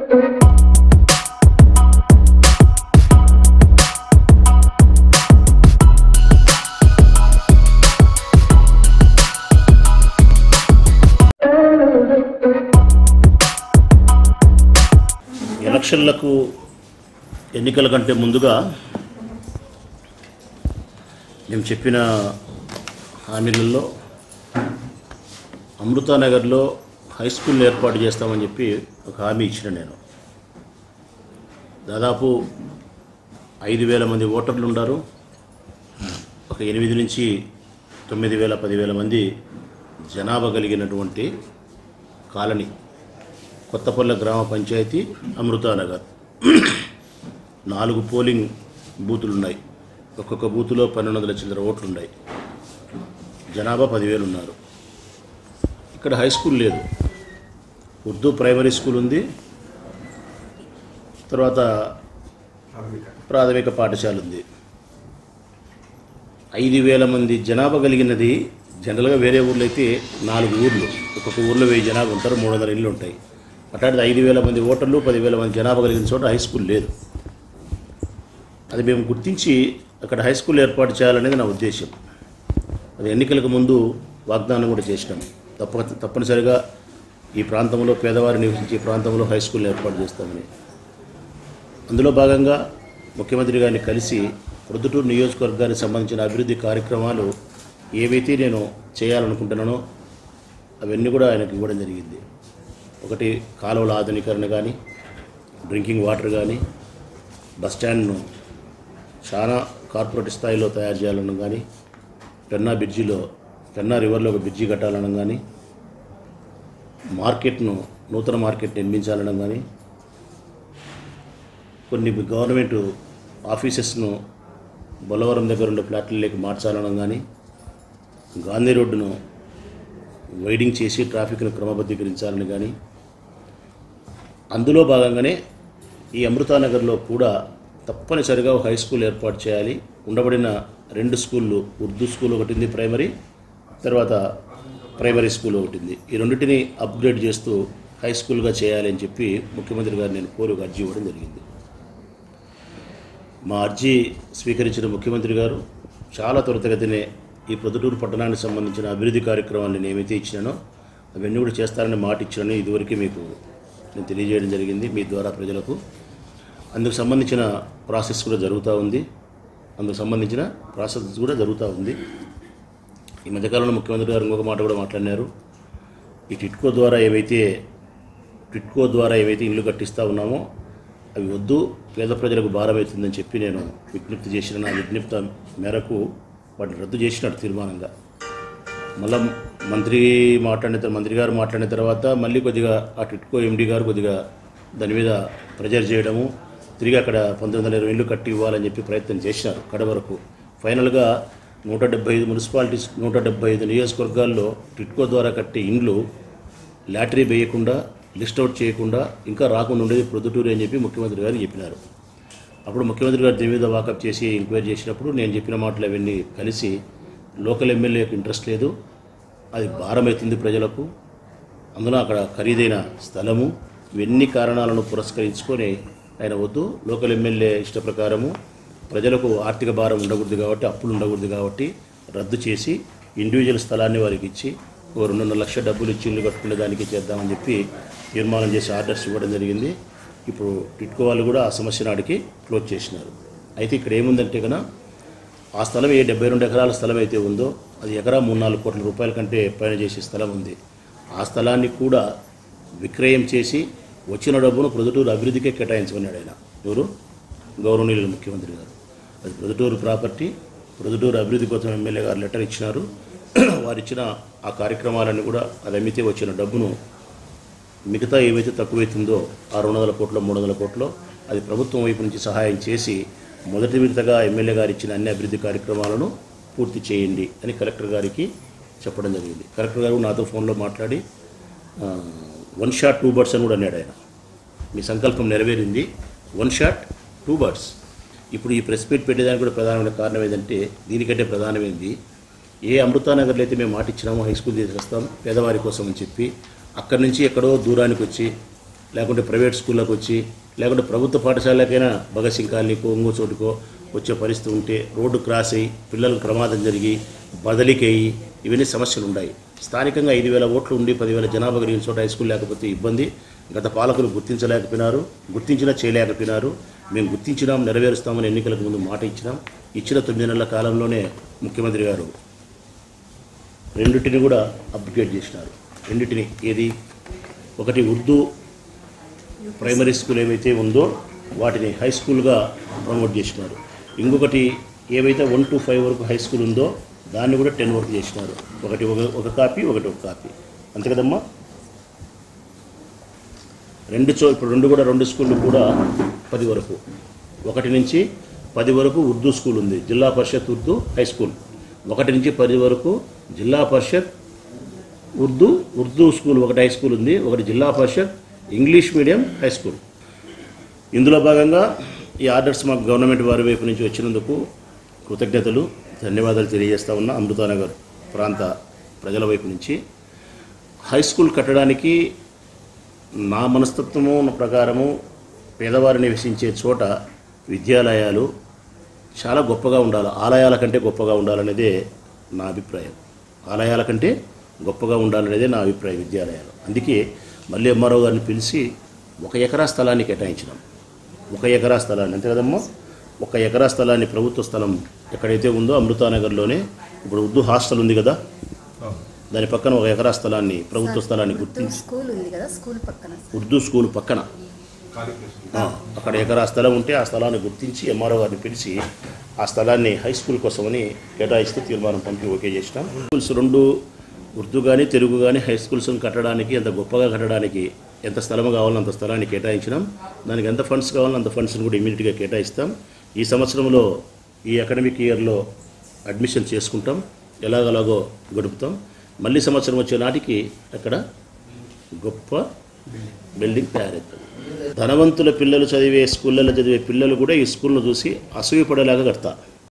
ఎలక్షన్లకు ఎన్నికల కంటే ముందుగా మేము చెప్పిన హామీలలో అమృతానగర్లో హై స్కూల్ ఏర్పాటు చేస్తామని చెప్పి ఒక హామీ ఇచ్చిన నేను దాదాపు ఐదు వేల మంది ఓటర్లు ఉన్నారు ఒక ఎనిమిది నుంచి తొమ్మిది వేల పదివేల మంది జనాభా కలిగినటువంటి కాలనీ కొత్తపల్లె గ్రామ పంచాయతీ అమృతానగర్ నాలుగు పోలింగ్ బూతులు ఉన్నాయి ఒక్కొక్క బూతులో పన్నెండు వందల చిల్లర ఓట్లు ఉన్నాయి జనాభా పదివేలు ఉన్నారు ఇక్కడ హై స్కూల్ లేదు ఉర్దూ ప్రైమరీ స్కూల్ ఉంది తర్వాత ప్రాథమిక పాఠశాల ఉంది ఐదు వేల మంది జనాభా కలిగినది జనరల్గా వేరే ఊర్లో అయితే నాలుగు ఊర్లు ఒక్కొక్క ఊర్లో వెయ్యి జనాభా ఉంటారు మూడు వందల ఇళ్ళు ఉంటాయి అట్లాంటిది ఐదు వేల మంది ఓటర్లు పదివేల మంది జనాభా కలిగిన చోట హై స్కూల్ లేదు అది మేము గుర్తించి అక్కడ హై స్కూల్ ఏర్పాటు చేయాలనేది నా ఉద్దేశం అది ఎన్నికలకు ముందు వాగ్దానం కూడా చేసినాం తప్ప తప్పనిసరిగా ఈ ప్రాంతంలో పేదవారు నివసించే ప్రాంతంలో హై స్కూల్ ఏర్పాటు చేస్తామని అందులో భాగంగా ముఖ్యమంత్రి గారిని కలిసి ప్రొద్దుటూరు నియోజకవర్గానికి సంబంధించిన అభివృద్ధి కార్యక్రమాలు ఏవైతే నేను చేయాలనుకుంటున్నానో అవన్నీ కూడా ఆయనకు ఇవ్వడం జరిగింది ఒకటి కాలువల ఆధునీకరణ కానీ డ్రింకింగ్ వాటర్ కానీ బస్ స్టాండ్ను చాలా కార్పొరేట్ స్థాయిలో తయారు చేయాలనడం కానీ పెన్నా బ్రిడ్జిలో పెన్నా రివర్లో ఒక బ్రిడ్జి కట్టాలనడం కానీ మార్కెట్ను నూతన మార్కెట్ నిర్మించాలనడం కానీ కొన్ని గవర్నమెంట్ ఆఫీసెస్ను బొలవరం దగ్గర ఉండే ఫ్లాట్లలోకి మార్చాలనడం కానీ గాంధీ రోడ్డును వైడింగ్ చేసి ట్రాఫిక్ను క్రమబద్ధీకరించాలని కానీ అందులో భాగంగానే ఈ అమృతానగర్లో కూడా తప్పనిసరిగా ఒక హై స్కూల్ ఏర్పాటు చేయాలి ఉండబడిన రెండు స్కూళ్ళు ఉర్దూ స్కూల్ ఒకటి ఉంది ప్రైమరీ తర్వాత ప్రైమరీ స్కూల్ ఒకటి ఉంది ఈ రెండింటిని అప్గ్రేడ్ చేస్తూ హై స్కూల్గా చేయాలి అని చెప్పి ముఖ్యమంత్రి గారు నేను కోరి ఒక అర్జీ ఇవ్వడం జరిగింది మా అర్జీ స్వీకరించిన ముఖ్యమంత్రి గారు చాలా త్వరితగతినే ఈ ప్రొద్దుటూరు పట్టణానికి సంబంధించిన అభివృద్ధి కార్యక్రమాలు నేను ఏమైతే ఇచ్చినానో అవన్నీ కూడా చేస్తారని మాట ఇచ్చానని ఇదివరకే మీకు నేను తెలియజేయడం జరిగింది మీ ద్వారా ప్రజలకు అందుకు సంబంధించిన ప్రాసెస్ కూడా జరుగుతూ ఉంది అందుకు సంబంధించిన ప్రాసెస్ కూడా జరుగుతూ ఉంది ఈ మధ్యకాలంలో ముఖ్యమంత్రి గారు ఇంకొక మాట కూడా మాట్లాడినారు ఈ టిట్కో ద్వారా ఏవైతే టిట్కో ద్వారా ఏవైతే ఇల్లు కట్టిస్తూ ఉన్నామో అవి వద్దు పేద ప్రజలకు భారం అవుతుందని చెప్పి నేను విజ్ఞప్తి చేసిన నా విజ్ఞప్తి మేరకు వాటిని రద్దు చేసినాడు తీర్మానంగా మళ్ళా మంత్రి మాట్లాడిన తర్వా- మంత్రి గారు మాట్లాడిన తర్వాత మళ్ళీ కొద్దిగా ఆ టిట్కో ఎండి గారు కొద్దిగా దాని మీద ప్రెజర్ చేయడము తిరిగి అక్కడ పంతొమ్మిది వందల ఇరవై ఇల్లు కట్టి ఇవ్వాలని చెప్పి ప్రయత్నం చేసినారు కడ వరకు ఫైనల్గా నూట డెబ్బై ఐదు మున్సిపాలిటీస్ నూట డెబ్బై ఐదు నియోజకవర్గాల్లో టిట్కో ద్వారా కట్టే ఇండ్లు లాటరీ వేయకుండా లిస్ట్ అవుట్ చేయకుండా ఇంకా రాకుండా ఉండేది ప్రొద్దుటూరు అని చెప్పి ముఖ్యమంత్రి గారు చెప్పినారు అప్పుడు ముఖ్యమంత్రి గారు దీని మీద వాకప్ చేసి ఎంక్వైరీ చేసినప్పుడు నేను చెప్పిన మాటలు అవన్నీ కలిసి లోకల్ ఎమ్మెల్యేకి ఇంట్రెస్ట్ లేదు అది భారం అవుతుంది ప్రజలకు అందులో అక్కడ ఖరీదైన స్థలము ఇవన్నీ కారణాలను పురస్కరించుకొని ఆయన వద్దు లోకల్ ఎమ్మెల్యే ఇష్ట ప్రకారము ప్రజలకు ఆర్థిక భారం ఉండకూడదు కాబట్టి అప్పులు ఉండకూడదు కాబట్టి రద్దు చేసి ఇండివిజువల్ స్థలాన్ని వారికి ఇచ్చి ఓ రెండున్నర లక్షల డబ్బులు ఇచ్చి ఇల్లు కట్టుకునే దానికి చేద్దామని చెప్పి తీర్మానం చేసి ఆర్డర్స్ ఇవ్వడం జరిగింది ఇప్పుడు టిట్కో వాళ్ళు కూడా ఆ సమస్య నాటికి క్లోజ్ చేసినారు అయితే ఇక్కడ ఏముందంటే కనుక ఆ స్థలం ఏ డెబ్బై రెండు ఎకరాల స్థలం అయితే ఉందో అది ఎకరా మూడు నాలుగు కోట్ల రూపాయల కంటే పైన చేసే స్థలం ఉంది ఆ స్థలాన్ని కూడా విక్రయం చేసి వచ్చిన డబ్బును ప్రొద్దుటూరు అభివృద్ధికే కేటాయించుకున్నాడు ఆయన ఎవరు గౌరవనీయులు ముఖ్యమంత్రి గారు అది ప్రొద్దుటూరు ప్రాపర్టీ ప్రొద్దుటూరు అభివృద్ధి కోసం ఎమ్మెల్యే గారు లెటర్ ఇచ్చినారు వారు ఇచ్చిన ఆ కార్యక్రమాలన్నీ కూడా అది అమ్మితే వచ్చిన డబ్బును మిగతా ఏవైతే తక్కువైతుందో ఆ రెండు వందల కోట్లు మూడు వందల కోట్లు అది ప్రభుత్వం వైపు నుంచి సహాయం చేసి మొదటి విడతగా ఎమ్మెల్యే గారు ఇచ్చిన అన్ని అభివృద్ధి కార్యక్రమాలను పూర్తి చేయండి అని కలెక్టర్ గారికి చెప్పడం జరిగింది కలెక్టర్ గారు నాతో ఫోన్లో మాట్లాడి ఆ, వన్ షాట్ టూ బర్డ్స్ అని కూడా అన్నాడు ఆయన మీ సంకల్పం నెరవేరింది వన్ షాట్ టూ బర్డ్స్ ఇప్పుడు ఈ ప్రెస్ మీట్ పెట్టేదానికి కూడా ప్రధానమైన కారణం ఏంటంటే దీనికంటే ప్రధానమైనది ఏ అమృతానగర్లో అయితే మేము మాట ఇచ్చినామో హై స్కూల్ తీసుకొస్తాం పేదవారి కోసం అని చెప్పి అక్కడి నుంచి ఎక్కడో దూరానికి వచ్చి లేకుంటే ప్రైవేట్ స్కూళ్ళకి వచ్చి లేకుంటే ప్రభుత్వ పాఠశాలకైనా భగత్ సింగ్ కాలనీకో ఇంకో చోటుకో వచ్చే పరిస్థితి ఉంటే రోడ్డు క్రాస్ అయ్యి పిల్లలకు ప్రమాదం జరిగి బదిలీకి అయ్యి ఇవన్నీ సమస్యలు ఉన్నాయి స్థానికంగా ఐదు వేల ఓట్లు ఉండి పదివేల జనాభా కలిగిన చోట హై స్కూల్ లేకపోతే ఇబ్బంది గత పాలకులు గుర్తించలేకపోయినారు గుర్తించినా చేయలేకపోయినారు మేము గుర్తించినాం నెరవేరుస్తామని ఎన్నికలకు ముందు మాట ఇచ్చినాం ఇచ్చిన తొమ్మిది నెలల కాలంలోనే ముఖ్యమంత్రి గారు రెండింటిని కూడా అప్గ్రేడ్ చేసినారు రెండింటిని ఏది ఒకటి ఉర్దూ ప్రైమరీ స్కూల్ ఏమైతే ఉందో వాటిని హై స్కూల్గా ప్రమోట్ చేసినారు ఇంకొకటి ఏవైతే వన్ టు ఫైవ్ వరకు హై స్కూల్ ఉందో దాన్ని కూడా టెన్ వరకు చేసినారు ఒకటి ఒక ఒక కాపీ ఒకటి ఒక కాపీ అంతే కదమ్మా రెండు చో ఇప్పుడు రెండు కూడా రెండు స్కూళ్ళు కూడా పది వరకు ఒకటి నుంచి పది వరకు ఉర్దూ స్కూల్ ఉంది జిల్లా పరిషత్ ఉర్దూ హై స్కూల్ ఒకటి నుంచి పది వరకు జిల్లా పరిషత్ ఉర్దూ ఉర్దూ స్కూల్ ఒకటి హై స్కూల్ ఉంది ఒకటి Zilla Parishad English medium high school ఇందులో భాగంగా ఈ ఆర్డర్స్ మాకు గవర్నమెంట్ వారి వైపు నుంచి వచ్చినందుకు కృతజ్ఞతలు ధన్యవాదాలు తెలియజేస్తా ఉన్నా అమృతానగర్ ప్రాంత ప్రజల వైపు నుంచి హై స్కూల్ కట్టడానికి నా మనస్తత్వము ప్రకారము పేదవారు నివసించే చోట విద్యాలయాలు చాలా గొప్పగా ఉండాలి ఆలయాల కంటే గొప్పగా ఉండాలనేదే నా అభిప్రాయం ఆలయాల కంటే గొప్పగా ఉండాలనేదే నా అభిప్రాయం విద్యాలయాలు అందుకే మళ్ళీ ఎంఆర్ఓ గారిని పిలిచి ఒక ఎకరా స్థలాన్ని కేటాయించినాం ఒక ఎకరా స్థలాన్ని అంతే కదమ్మా ఒక ఎకరా స్థలాన్ని ప్రభుత్వ స్థలం ఎక్కడైతే ఉందో అమృతానగర్లోనే ఇప్పుడు ఉర్దూ హాస్టల్ ఉంది కదా దాని పక్కన ఒక ఎకరా స్థలాన్ని ప్రభుత్వ స్థలాన్ని గుర్తించి స్కూల్ ఉంది కదా స్కూల్ పక్కన ఉర్దూ స్కూల్ పక్కన ఆ, అక్కడ ఎకరా స్థలం ఉంటే ఆ స్థలాన్ని గుర్తించి ఎంఆర్ఓ గారిని పిలిచి ఆ స్థలాన్ని హై స్కూల్ కోసమని కేటాయిస్తూ తీర్మానం పంపి ఓకే చేసినాం స్కూల్స్ రెండు ఉర్దూ కానీ తెలుగు కానీ హై స్కూల్స్ కట్టడానికి ఎంత గొప్పగా కట్టడానికి ఎంత స్థలం కావాలో అంత స్థలాన్ని కేటాయించినాం దానికి ఎంత ఫండ్స్ కావాలో అంత ఫండ్స్ని కూడా ఇమీడియట్గా కేటాయిస్తాం ఈ సంవత్సరంలో ఈ అకాడమిక్ ఇయర్లో అడ్మిషన్ చేసుకుంటాం ఎలాగలాగో గడుపుతాం మళ్ళీ సంవత్సరం వచ్చే నాటికి అక్కడ గొప్ప బిల్డింగ్ తయారవుతుంది ధనవంతుల పిల్లలు చదివే స్కూళ్ళలో చదివే పిల్లలు కూడా ఈ స్కూల్ను చూసి అసూయపడేలాగా కడతారు